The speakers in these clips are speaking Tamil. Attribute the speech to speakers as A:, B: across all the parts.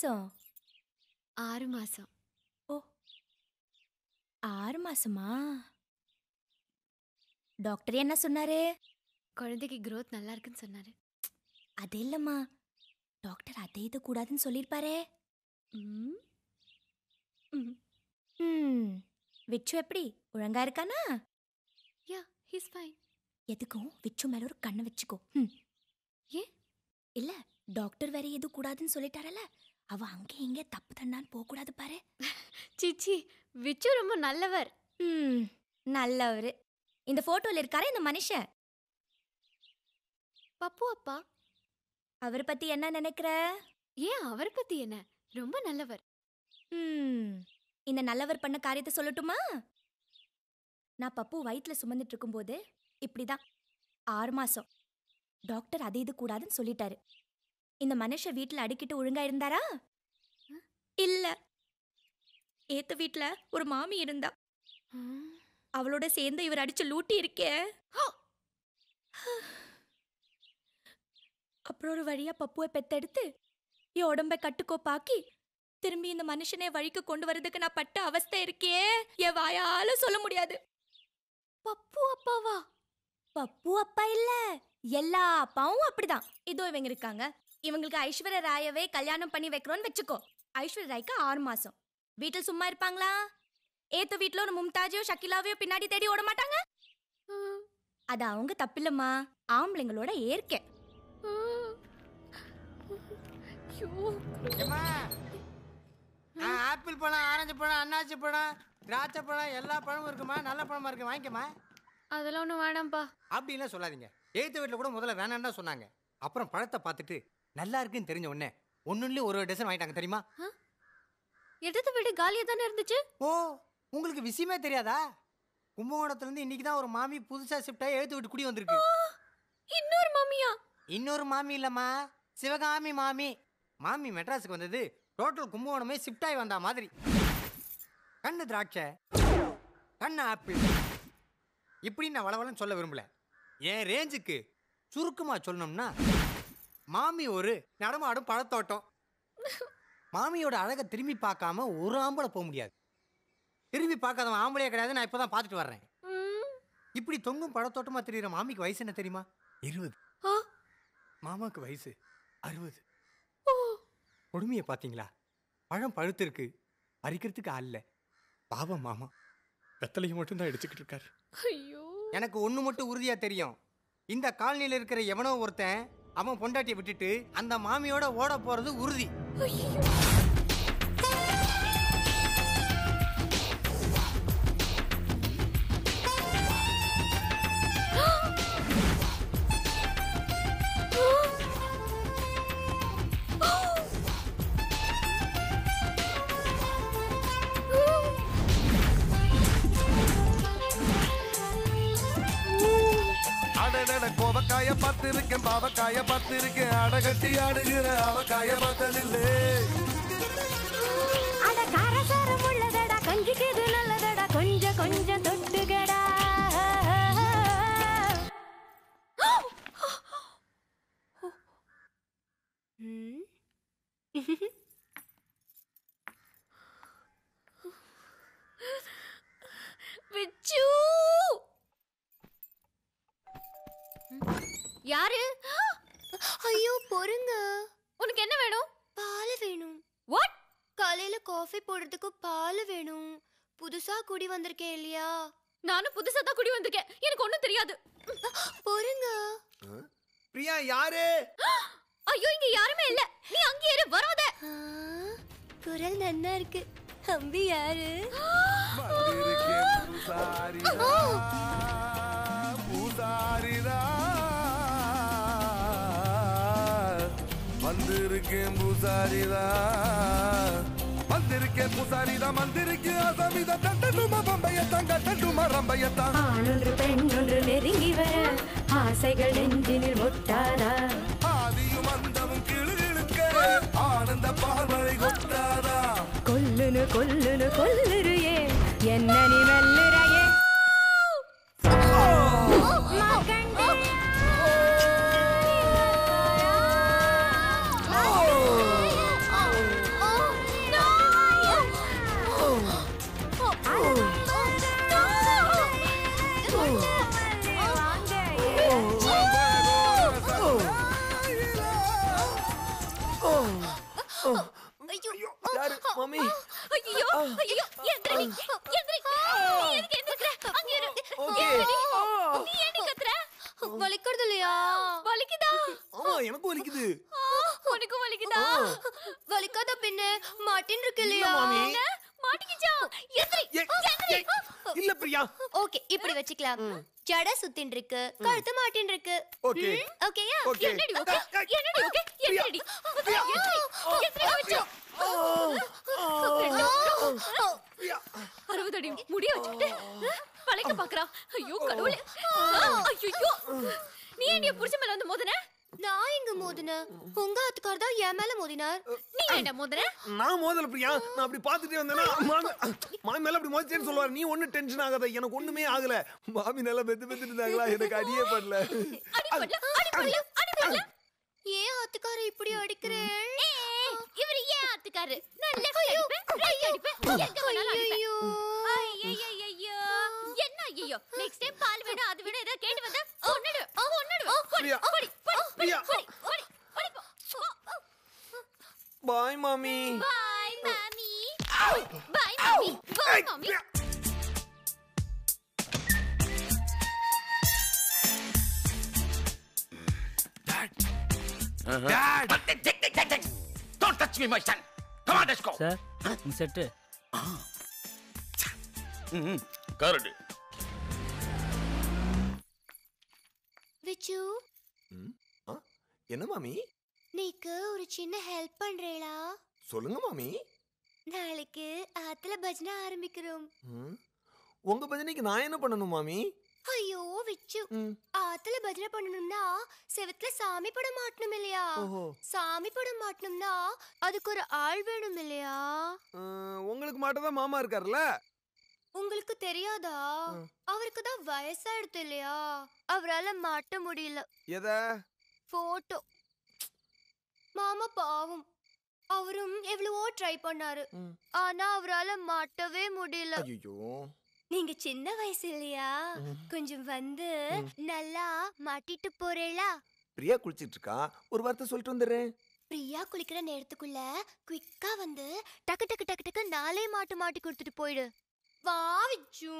A: மாசம்
B: ஆறு மாசம்
A: ஓ ஆறு மாசமா டாக்டர் என்ன சொன்னாரு
B: குழந்தைக்கு growth நல்லா இருக்குன்னு சொன்னாரு
A: அது இல்லம்மா டாக்டர் அதை இது கூடாதுன்னு சொல்லியிருப்பாரே
B: ம்,
A: ம் விச்சு எப்படி ஒழுங்கா இருக்கானா
B: yeah he's fine
A: எதுக்கும் விச்சு மேல ஒரு கண்ணை வச்சுக்கோ ம்.
B: ஏன்?
A: இல்ல டாக்டர் வேற எதுவும் கூடாதுன்னு சொல்லிட்டாரல அவ அங்கே இங்கே தப்பு தண்டான்னு போக கூடாது பாரு
B: சிச்சி விச்சு ரொம்ப நல்லவர்
A: ம் நல்லவரு இந்த போட்டோல இருக்காரே இந்த மனுஷன்
B: பப்பு அப்பா
A: அவரை பத்தி என்ன நினைக்கிற
B: ஏன் அவரை பத்தி என்ன ரொம்ப நல்லவர்
A: ம் இந்த நல்லவர் பண்ண காரியத்தை சொல்லட்டுமா நான் பப்பு வயிற்றுல சுமந்துட்டு இருக்கும்போது இப்படிதான் ஆறு மாசம் டாக்டர் அது இது கூடாதுன்னு சொல்லிட்டாரு இந்த மனுஷன் வீட்டில் அடிக்கிட்டு ஒழுங்கா இருந்தாரா இல்ல ஏத்த வீட்ல ஒரு மாமி இருந்தா
B: ம்,
A: அவளோட சேர்ந்து இவர் அடிச்சு லூட்டி இருக்கே அப்புறம் ஒரு வழியா பப்புவை பெத்தெடுத்து என் உடம்பை கட்டுக்கோப்பாக்கி திரும்பி இந்த மனுஷனை வழிக்கு கொண்டு வரதுக்கு நான் பட்ட அவஸ்தை இருக்கே என் வாயால சொல்ல முடியாது
B: பப்பு அப்பாவா
A: பப்பு அப்பா இல்ல எல்லா அப்பாவும் அப்படிதான் இதோ இவங்க இருக்காங்க இவங்களுக்கு ஐஸ்வர்ய ராயவே கல்யாணம் பண்ணி வைக்கிறோன்னு வச்சுக்கோ ஐஸ்வர்ய ராய்க்கு ஆறு மாசம் வீட்டில் சும்மா இருப்பாங்களா ஏத்த வீட்ல ஒரு மும்தாஜோ ஷக்கிலாவையோ பின்னாடி தேடி ஓட மாட்டாங்க
B: ம்,
A: அது அவங்க தப்பில்லம்மா ஆம்பளைங்களோட ஏற்கை
B: ம். ஐயோ
C: ஏம்மா ஆ, ஆப்பிள் பழம் ஆரஞ்சு பழம் அன்னாச்சி பழம் திராட்சை பழம் எல்லா பழமும் இருக்குமா நல்ல பழமா இருக்கு வாங்கிக்கம்மா
B: அதெல்லாம் ஒன்றும் வேணாம்ப்பா
C: அப்படின்லாம் சொல்லாதீங்க எய்த்த வீட்டில் கூட முதல்ல வேணான்னு தான் சொன்னாங்க அப்புறம் பழத்தை பார்த்துட்டு நல்லா இருக்குன்னு தெரிஞ்ச உடனே ஒன்றுலேயும் ஒரு டசன் வாங்கிட்டாங்க தெரியுமா
B: எடுத்த வீடு காலியா தானே இருந்துச்சு
C: ஓ உங்களுக்கு விஷயமே தெரியாதா கும்பகோணத்துலேருந்து இன்னைக்கு தான் ஒரு மாமி புதுசாக ஷிஃப்டாக எழுத்து விட்டு குடி வந்திருக்கு
B: இன்னொரு மாமியா
C: இன்னொரு மாமி இல்லைம்மா சிவகாமி மாமி மாமி மெட்ராஸுக்கு வந்தது டோட்டல் கும்பகோணமே ஷிஃப்ட் ஆகி வந்தா மாதிரி கண்ணு திராட்சை கண்ணு ஆப்பிள் இப்படி நான் வளவலன்னு சொல்ல விரும்பல என் ரேஞ்சுக்கு சுருக்கமாக சொல்லணும்னா மாமி ஒரு நடமாடும் பழத்தோட்டம் மாமியோட அழகை திரும்பி பார்க்காம ஒரு ஆம்பளை போக முடியாது திரும்பி பார்க்காதவன் ஆம்பளையே கிடையாது நான் இப்போ தான் பார்த்துட்டு வர்றேன்
B: ம்,
C: இப்படி தொங்கும் பழத்தோட்டமா தெரியுற மாமிக்கு வயசு என்ன தெரியுமா இருபது
B: ஆ,
C: மாமாக்கு வயசு அறுபது
B: ஓ,
C: கொடுமையை பார்த்தீங்களா பழம் பழுத்திருக்கு பறிக்கிறதுக்கு ஆள் இல்ல பாவம் மாமா வெத்தலையை மட்டும் தான் அடிச்சுக்கிட்டு இருக்காரு
B: ஐயோ
C: எனக்கு ஒன்று மட்டும் உறுதியா தெரியும் இந்த காலனியில் இருக்கிற எவனோ ஒருத்தன் அவன் பொண்டாட்டியை விட்டுட்டு அந்த மாமியோட ஓட போறது உறுதி
B: ஐயோ
D: அடடட கோவக்காய பார்த்திருக்கேன் பாவக்காய பார்த்திருக்கேன் அடகட்டி ஆடுகிற அவக்காய பார்த்ததில்லை
E: அட காரசாரம் உள்ளதடா கஞ்சிக்கு இது நல்லதடா கொஞ்சம் கொஞ்சம் தொட்டுகடா
B: ம். விச்சு யாரு
F: ஐயோ பொறுங்க
B: உனக்கு என்ன வேணும்
F: பால் வேணும்
B: வாட்
F: காலையில காஃபி போடுறதுக்கு பால் வேணும் புதுசா குடி வந்திருக்கேன் இல்லையா
B: நானும் புதுசா தான் குடி வந்திருக்கேன் எனக்கு ஒண்ணும் தெரியாது
F: பொறுங்க
D: பிரியா யாரு
B: ஐயோ இங்க யாருமே இல்ல நீ அங்கேயே இரு வராத
F: ஆ, குரல் நன்னா இருக்கு அம்பி யாரு
D: வந்திருக்கேன் பூசாரிதா பூசாரிதா வந்திருக்கேன் பூசாரிதா வந்திருக்கேன் பூசாரிதா வந்திருக்கு அசமிதா தட்டட்டுமா பம்பையத்தான் கட்டட்டுமா ரம்பையத்தான்
E: ஆணொன்று பெண்ணொன்று நெருங்கி வர ஆசைகள் நெஞ்சினில் ஒட்டாதா
D: ஆதியும் அந்தமும் கிளுகிழுக்க ஆனந்த பார்வரை கொட்டாதா
E: கொல்லுனு கொல்லுனு கொல்லுறியே என்ன நீ மெல்லுறையே
B: ஐயோ ஐயோ எந்திரி எந்திரி நீ எதுக்கு எந்திரிக்கிற அங்க இரு
D: ஓகே
B: நீ ஏன் கத்துற
F: வலிக்கிறது இல்லையா
B: வலிக்குதா
D: ஆமா எனக்கும் வலிக்குது
B: உனக்கு வலிக்குதா
F: வலிக்காத பின்ன மாட்டின் இருக்கு
D: இல்ல
F: இல்லையா
D: மாமி
B: என்ன? மாட்டிக்கிச்சா எந்திரி
D: ஏ, ஏ, இல்ல பிரியா
F: ஓகே இப்படி வச்சுக்கலாம் ஜட சுத்தின் இருக்கு கழுத்து மாட்டின் இருக்கு
D: ஓகே
F: ம், ஓகேயா
D: ஓகே
B: என்னடி ஓகே என்னடி ஓகே எந்திரிடி எந்திரி எந்திரி வச்சோ அறுபது அடி முடிய வச்சுக்கிட்டு பழைக்க பாக்குறா ஐயோ கடவுளே ஐயோ நீ ஏன் என் புருஷன் மேல வந்து மோதுன
F: நான் எங்க மோதின உங்க ஆத்துக்கார் தான் என் மேல மோதினார்
B: நீ ஏன்டா மோதுன
D: நான் மோதல பிரியா நான் அப்படி பாத்துட்டே வந்தேன்னா மாமி மாமி மேல அப்படி மோதிட்டேன்னு சொல்லுவாரு நீ ஒண்ணு டென்ஷன் ஆகாத எனக்கு ஒண்ணுமே ஆகல மாமி நல்லா பெத்து பெத்துட்டு இருந்தாங்களா எனக்கு அடியே பண்ணல
B: அடி பண்ணல அடி பண்ணல அடி பண்ணல
F: ஏன் ஆத்துக்கார இப்படி அடிக்கிறேன்
B: ஏய், இவரு ஏன் ஆத்துக்காரு நான் லெஃப்ட் அடிப்பேன் ரைட் அடிப்பேன் எங்க வேணாலும் அடிப்பேன்
F: ஐயோ
B: ஐயையையோ. என்ன ஐயோ நெக்ஸ்ட் டைம் பால் வேணும் அது வேணும் ஏதாவது கேட்டு வந்தா ஒன்னுடு ஒன்னுடு
D: பிரியா பிரியா பாய் மாமி
B: பாய் மாமி பாய் மாமி பாய் மாமி
G: Don't touch me, my son. Come on, let's go.
H: Sir உங்க செட்டு
G: கரடு
F: விச்சு
D: ஆ, என்ன மாமி
F: நீக்கு ஒரு சின்ன ஹெல்ப் பண்றேளா
D: சொல்லுங்க மாமி
F: நாளைக்கு ஆத்துல பஜனை ஆரம்பிக்கிறோம்
D: ம், உங்க பஜனைக்கு நான் என்ன பண்ணணும் மாமி
F: ஐயோ விச்சு
D: ம்,
F: ஆத்துல பஜனை பண்ணணும்னா செவத்துல சாமி படம் மாட்டணும் இல்லையா
D: ஓஹோ
F: சாமி படம் மாட்டணும்னா அதுக்கு ஒரு ஆள் வேணும் இல்லையா
D: ஆ, உங்களுக்கு மாட்டதான் மாமா இருக்காருல்ல
F: உங்களுக்கு தெரியாதா
D: ம்.
F: அவருக்கு தான் வயசாயிடுது இல்லையா அவரால மாட்ட முடியல
D: எத
F: போட்டோ மாமா பாவம் அவரும் எவ்வளவோ ட்ரை பண்ணாரு
D: ம்.
F: ஆனா அவரால மாட்டவே முடியல
D: ஐயோ
F: நீங்க சின்ன வயசு இல்லையா
D: ம்.
F: கொஞ்சம் வந்து
D: ம்.
F: நல்லா மாட்டிட்டு போறேளா
D: பிரியா குளிச்சிட்டு இருக்கா ஒரு வார்த்தை சொல்லிட்டு வந்துடுறேன்
F: பிரியா குளிக்கிற நேரத்துக்குள்ள குயிக்கா வந்து டக்கு டக்கு டக்கு டக்கு நாளே மாட்டு மாட்டி கொடுத்துட்டு போயிடு வா விச்சு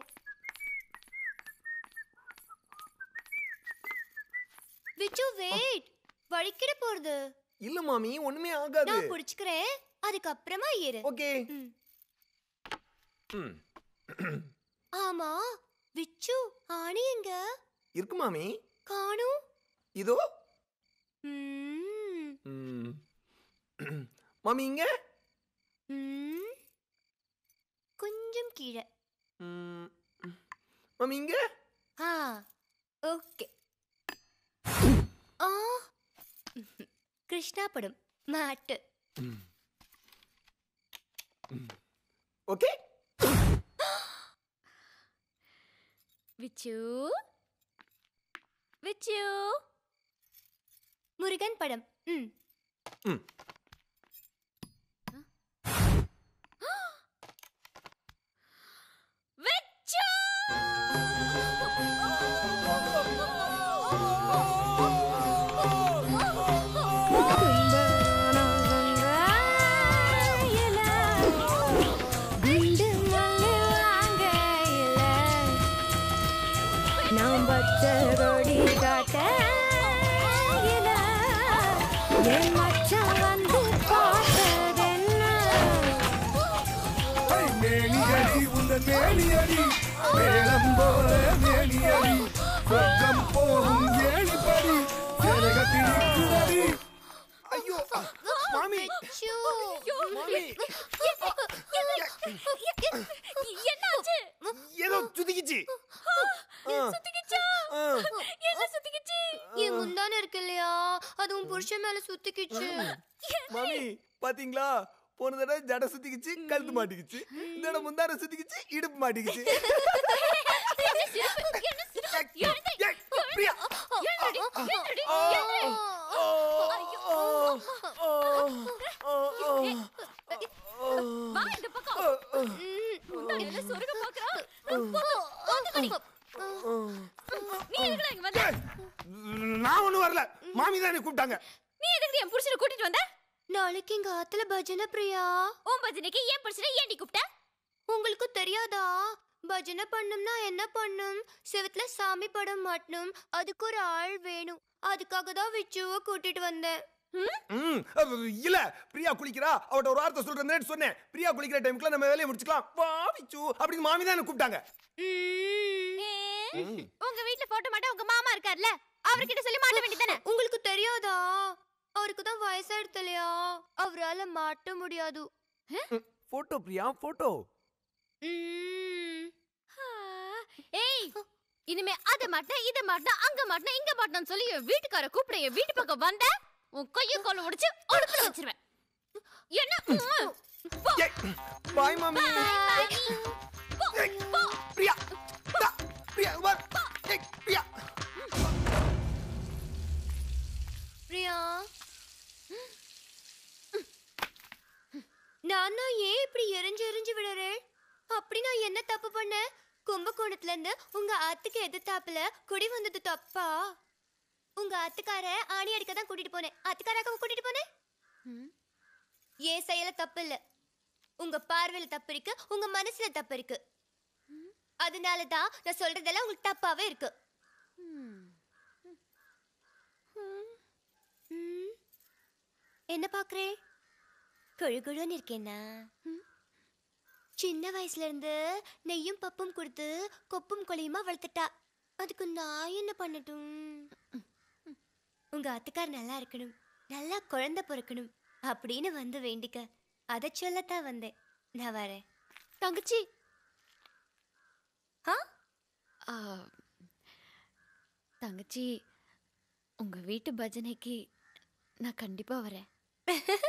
F: விச்சு வெயிட் வழிக்கிட போறது
D: இல்ல மாமி ஒண்ணுமே ஆகாது
F: நான் புடிச்சுக்கிறேன் அதுக்கப்புறமா ஏறு
D: ஓகே
F: ம்.
D: ம்,
F: ஆமா விச்சு ஆணி எங்க
D: இருக்கு மாமி
F: காணும்
D: இதோ
F: ம்,
D: ம். மாமி இங்க
F: ம். கொஞ்சம் கீழே
D: ம், மாமி இங்க
F: ஆ ஓகே ஆ கிருஷ்ணா படம் மாட்டு
D: ஓகே
B: விச்சு விச்சு
F: முருகன் படம் ம்
D: ம்.
B: விச்சு
E: நான் பச்ச கொடி காட்டையில என் மச்சான் வந்து பார்த்ததென்ன
D: மேனியடி உந்த மேனியடி மேளம் போல மேனியடி சொர்க்கம் போகும் ஏழிப்படி சேரகத்தில் நிற்கிறடி ஐயோ மாமி
F: விச்சு.
D: மாமி
B: என்னாச்சு
D: ஏதோ சுதிக்கிச்சு ஆ,
B: சுத்திக்கிச்சா
D: ஆ.
B: என்ன சுத்திக்கிச்சு
F: என் முந்தான இருக்கு இல்லையா அது உன் புருஷன் மேல சுத்திக்கிச்சு
D: மாமி பாத்தீங்களா போன தடவை ஜட சுத்திக்கிச்சு கழுத்து மாட்டிக்கிச்சு இந்த தடவை முந்தான சுத்திக்கிச்சு இடுப்பு மாட்டிக்கிச்சு
B: என்ன சிரிப்பு என்ன சிரிப்பு எழுந்து
D: ஏய், பிரியா.
B: எழுந்துடி எழுந்துடி
D: ஆ,
B: எழுந்துடி
D: ஆ, ஆ, ஆ, ஆ,
B: வா இந்த பக்கம் முந்தாடியில சொருக பாக்குறா நீ எதுக்குடா இங்க வந்த
D: நான் ஒண்ணும் வரல மாமி தான் கூப்பிட்டாங்க
B: நீ எதுக்கு என் புருஷனை கூட்டிட்டு வந்த
F: நாளைக்கு எங்க ஆத்துல பஜனை பிரியா
B: உன் பஜனைக்கு ஏன் பிரச்சனை ஏன் நீ கூப்பிட்ட
F: உங்களுக்கு தெரியாதா பஜனை பண்ணும்னா என்ன பண்ணும் செவத்துல சாமி படம் மாட்டணும் அதுக்கு ஒரு ஆள் வேணும் அதுக்காக தான் விச்சுவ கூட்டிட்டு வந்தேன்
D: ம் அஹ், இல்ல பிரியா குளிக்கிறா அவட்ட ஒரு வார்த்தை சொல்றேன் சொன்னேன் பிரியா குளிக்கிற டைம்க்குள்ள நம்ம வேலையை முடிச்சுக்கலாம் வா விச்சு அப்படின்னு மாமி தான் எனக்கு கூப்பிட்டாங்க
F: ம்.
B: உங்க வீட்ல போட்டோ மாட்ட உங்க மாமா இருக்கார்ல அவர்கிட்ட சொல்லி மாட்ட வேண்டியதானே
F: உங்களுக்கு தெரியாதா அவருக்கு தான் வயசாயிடுத்து இல்லையா அவரால மாட்ட முடியாது
D: போட்டோ பிரியா போட்டோ
F: ம்.
B: ஏய் இனிமே அத மாட்டேன் இத மாட்டேன் அங்க மாட்டேன் இங்க மாட்டேன்னு சொல்லி என் வீட்டுக்கார கூப்பிட என் வீட்டு பக்கம் வந்த உன் கையும் கால உடைச்சு ஒடுப்புல வச்சிருவேன் என்ன உம். போ.
D: பாய் மாமி
B: போ, போ.
D: பிரியா டா, பிரியா வா ஏய், பிரியா
F: பிரியா நான் தான் ஏன் இப்படி எரிஞ்சு எரிஞ்சு விடுறேன் அப்படி நான் என்ன தப்பு பண்ணேன் கும்பகோணத்துல இருந்து உங்க ஆத்துக்கு எதிர்த்தாப்புல குடி வந்தது தப்பா உங்க ஆத்துக்கார ஆணி அடிக்க தான் கூட்டிட்டு போனேன் ஆத்துக்காராக்க கூட்டிட்டு போனேன் ஏன் செயல தப்பு இல்ல உங்க பார்வையில தப்பு இருக்கு உங்க மனசுல தப்பு இருக்கு அதனால தான் நான் சொல்றதெல்லாம் உங்களுக்கு தப்பாவே இருக்கு ம். என்ன பாக்குறே குழு குழுன்னு இருக்கேனா சின்ன வயசுல இருந்து நெய்யும் பப்பும் கொடுத்து கொப்பும் கொலையுமா வளர்த்துட்டா அதுக்கு நான் என்ன பண்ணட்டும் உங்க அத்துக்கார் நல்லா இருக்கணும் நல்லா குழந்தை பிறக்கணும் அப்படின்னு வந்து வேண்டிக்க அதை சொல்லத்தான் வந்தேன் நான் வரேன்
B: தங்கச்சி
F: ஆ
B: ஆ, தங்கச்சி உங்க வீட்டு பஜனைக்கு நான் கண்டிப்பா வரேன்